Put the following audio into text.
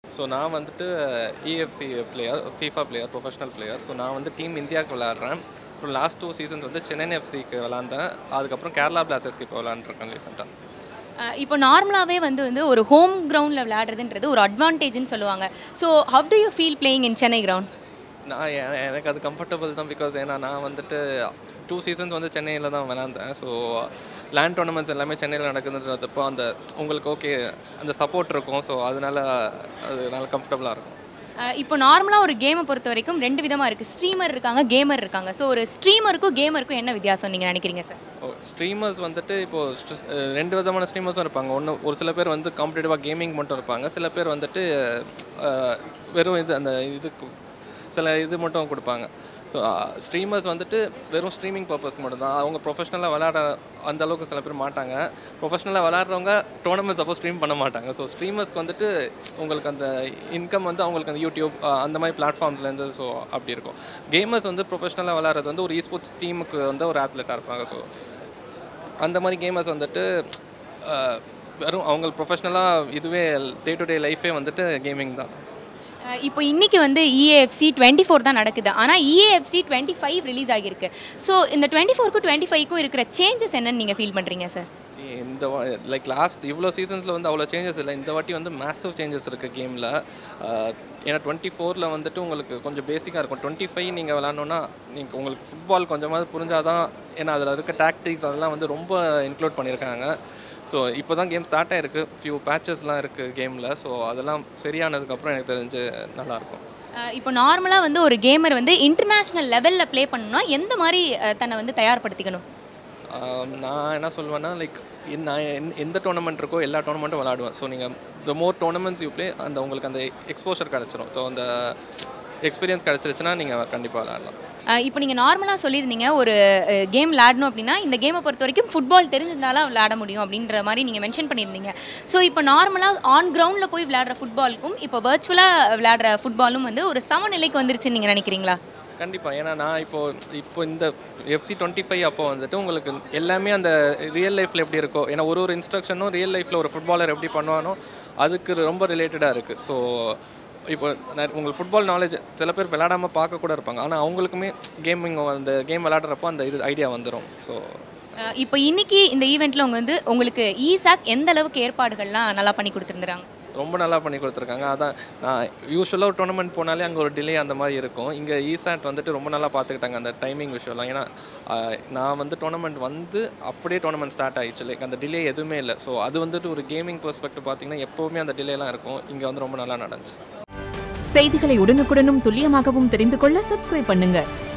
so நான் வந்துட்டு EFC player FIFA player professional player so நான் வந்து டீம் இந்தியாவுக்கு விளையாடுறேன் அப்புறம் லாஸ்ட் டூ சீசன்ஸ் வந்து சென்னை எஃப்சிக்கு விளாண்டேன் அதுக்கப்புறம் கேரளா பிளாஸ்டர்ஸ்க்கு இப்போ விளாண்டுருக்கேன் ரீசெண்டாக அஹ் இப்போ நார்மலாகவே வந்து வந்து ஒரு ஹோம் கிரவுண்டில் விளையாடுறதுன்றது ஒரு அட்வான்டேஜ்னு சொல்லுவாங்க so how do you feel playing in Chennai ground நான் எ- எனக்கு அது கம்ஃபர்டபுள் தான் பிகாஸ் ஏன்னா நான் வந்துட்டு டூ சீசன்ஸ் வந்து சென்னையில் தான் விளாண்டேன் ஸோ லேண்ட் டோர்னமெண்ட்ஸ் எல்லாமே சென்னையில் நடக்குதுன்றப்போ அந்த உங்களுக்கு ஓகே அந்த சப்போர்ட் இருக்கும் ஸோ அதனால அது நல்லா கம்ஃபர்டபுளாக இருக்கும் இப்போ நார்மலாக ஒரு கேமை பொறுத்த வரைக்கும் ரெண்டு விதமாக இருக்குது ஸ்ட்ரீமர் இருக்காங்க கேமர் இருக்காங்க ஸோ ஒரு ஸ்ட்ரீமருக்கும் கேமருக்கும் என்ன வித்தியாசம் நீங்கள் நினைக்கிறீங்க சார் ஓ ஸ்ட்ரீமர்ஸ் வந்துட்டு இப்போது ரெண்டு விதமான ஸ்ட்ரீமர்ஸும் இருப்பாங்க ஒன்று ஒரு சில பேர் வந்து காம்படிட்டிவாக கேமிங் மட்டும் இருப்பாங்க சில பேர் வந்துட்டு அஹ், வெறும் இது அந்த இது கு- சில இது மட்டும் கொடுப்பாங்க ஸோ ஸ்ட்ரீமர்ஸ் வந்துட்டு வெறும் ஸ்ட்ரீமிங் பர்பஸ்க்கு மட்டும்தான் அவங்க ப்ரொஃபஷனலாக விளையாட அந்த அளவுக்கு சில பேர் மாட்டாங்க ப்ரொஃபஷனலாக விளையாடுறவங்க டோர்னமெண்ட் அப்போ ஸ்ட்ரீம் பண்ண மாட்டாங்க ஸோ ஸ்ட்ரீமர்ஸ்க்கு வந்துட்டு உங்களுக்கு அந்த இன்கம் வந்து அவங்களுக்கு அந்த யூடியூப் அஹ், அந்த மாதிரி பிளாட்ஃபார்ம்ஸ்லேருந்து ஸோ அப்படி இருக்கும் கேமர்ஸ் வந்து ப்ரொஃபஷனலாக விளையாடுறது வந்து ஒரு esports டீமுக்கு வந்து ஒரு ஆத்லெட்டாக இருப்பாங்க ஸோ அந்த மாதிரி கேமர்ஸ் வந்துட்டு அஹ், வெறும் அவங்க ப்ரொஃபஷ்னலாக இதுவே டே டு டே லைஃபே வந்துட்டு கேமிங் தான் அஹ் இப்போ இன்னைக்கு வந்து இஏஎஃப்சி டுவெண்ட்டி ஃபோர் தான் நடக்குது ஆனால் இஏஎஃப்சி டுவெண்ட்டி ஃபைவ் ரிலீஸ் ஆகியிருக்கு ஸோ இந்த டுவெண்ட்டி ஃபோருக்கும் டுவெண்ட்டி ஃபைவ்க்கும் இருக்கிற சேஞ்சஸ் என்னன்னு நீங்கள் ஃபீல் பண்ணுறீங்க சார் இந்த லைக் லாஸ்ட் இவ்வளோ சீசன்ஸில் வந்து அவ்வளோ சேஞ்சஸ் இல்லை இந்த வாட்டி வந்து மேசிவ் சேஞ்சஸ் இருக்குது கேமில் ஏன்னா டுவெண்ட்டி ஃபோரில் வந்துட்டு உங்களுக்கு கொஞ்சம் பேசிக்காக இருக்கும் டுவெண்ட்டி ஃபைவ் நீங்கள் விளாட்ணுன்னா நீங்கள் உங்களுக்கு ஃபுட்பால் கொஞ்சமாவது புரிஞ்சாதான் ஏன்னா அதில் இருக்க டாக்டிக்ஸ் அதெல்லாம் வந்து ரொம்ப இன்க்ளூட் பண்ணியிருக்காங்க ஸோ இப்போ தான் கேம் ஸ்டார்ட் ஆயிருக்கு ஃபியூ பேச்சஸ்லாம் இருக்குது கேமில் ஸோ அதெல்லாம் சரியானதுக்கப்புறம் எனக்கு தெரிஞ்சு நல்லாயிருக்கும் அஹ் இப்போ நார்மலாக வந்து ஒரு கேமர் வந்து இன்டர்நேஷ்னல் லெவலில் ப்ளே பண்ணணும்னா எந்த மாதிரி அஹ், தன்னை வந்து தயார்படுத்திக்கணும் ஆம், நான் என்ன சொல்லுவேன்னா லைக் நான் எந்த- எந்த டோர்னமெண்ட் இருக்கோ எல்லா டோர்னமெண்ட்டும் விளாடுவேன் ஸோ நீங்கள் the more tournaments you play அந்த உங்களுக்கு அந்த எக்ஸ்போஷர் கிடச்சிரும் ஸோ அந்த எக்ஸ்பீரியன்ஸ் கிடச்சிருச்சுன்னா நீங்கள் கண்டிப்பாக விளாடலாம் அஹ் இப்போ நீங்கள் நார்மலாக சொல்லியிருந்தீங்க ஒரு கேம் விளையாடணும் அப்படின்னா இந்த கேமை பொறுத்த வரைக்கும் ஃபுட்பால் தெரிஞ்சிருந்தாலும் விளையாட முடியும் அப்படின்ற மாதிரி நீங்கள் மென்ஷன் பண்ணியிருந்தீங்க ஸோ இப்போ நார்மலாக ஆன் கிரவுண்டில் போய் விளையாடுற ஃபுட்பாலுக்கும் இப்போ வர்ச்சுவலாக விளையாடுற ஃபுட்பாலும் வந்து ஒரு சமநிலைக்கு வந்துருச்சுன்னு நீங்கள் நினைக்கிறீங்களா கண்டிப்பாக ஏன்னா நான் இப்போ இப்போ இந்த எஃப்சி டுவெண்ட்டி ஃபைவ் அப்போ வந்துட்டு உங்களுக்கு எல்லாமே அந்த ரியல் லைஃப்பில் எப்படி இருக்கோ ஏன்னா ஒரு ஒரு இன்ஸ்ட்ரக்ஷனும் ரியல் லைஃப்பில் ஒரு ஃபுட்பாலர் எப்படி பண்ணுவானோ அதுக்கு ரொம்ப ரிலேட்டடாக இருக்குது ஸோ இப்போ நான் உங்களுக்கு ஃபுட்பால் நாலேஜ் சில பேர் விளையாடாமல் பார்க்க கூட இருப்பாங்க ஆனால் அவங்களுக்குமே கேமிங் அந்த கேம் விளையாடுறப்போ அந்த இது ஐடியா வந்துடும் ஸோ அஹ் இப்போ இன்னைக்கு இந்த ஈவெண்ட்டில் உங்க வந்து உங்களுக்கு ஈசாக் எந்த அளவுக்கு ஏற்பாடுகள்லாம் நல்லா பண்ணி கொடுத்துருந்துறாங்க ரொம்ப நல்லா பண்ணி கொடுத்துருக்காங்க அதான் நான் யூஸ்வலாக ஒரு டோர்னமெண்ட் போனாலே அங்கே ஒரு டிலே அந்த மாதிரி இருக்கும் இங்கே ஈசாட் வந்துட்டு ரொம்ப நல்லா பார்த்துக்கிட்டாங்க அந்த டைமிங் விஷயம்லாம் ஏன்னா ஆஹ், நான் வந்து டோர்னமெண்ட் வந்து அப்படியே டோர்னமெண்ட் ஸ்டார்ட் ஆயிடுச்சு லைக் அந்த டிலே எதுவுமே இல்லை ஸோ அது வந்துட்டு ஒரு கேமிங் பெர்ஸ்பெக்டிவ் பார்த்தீங்கன்னா எப்போவுமே அந்த டிலேலாம் இருக்கும் இங்கே வந்து ரொம்ப நல்லா நடந்துச்சு செய்திகளை உடனுக்குடனும் துல்லியமாகவும் தெரிந்து கொள்ள சப்ஸ்கிரைப் பண்ணுங்க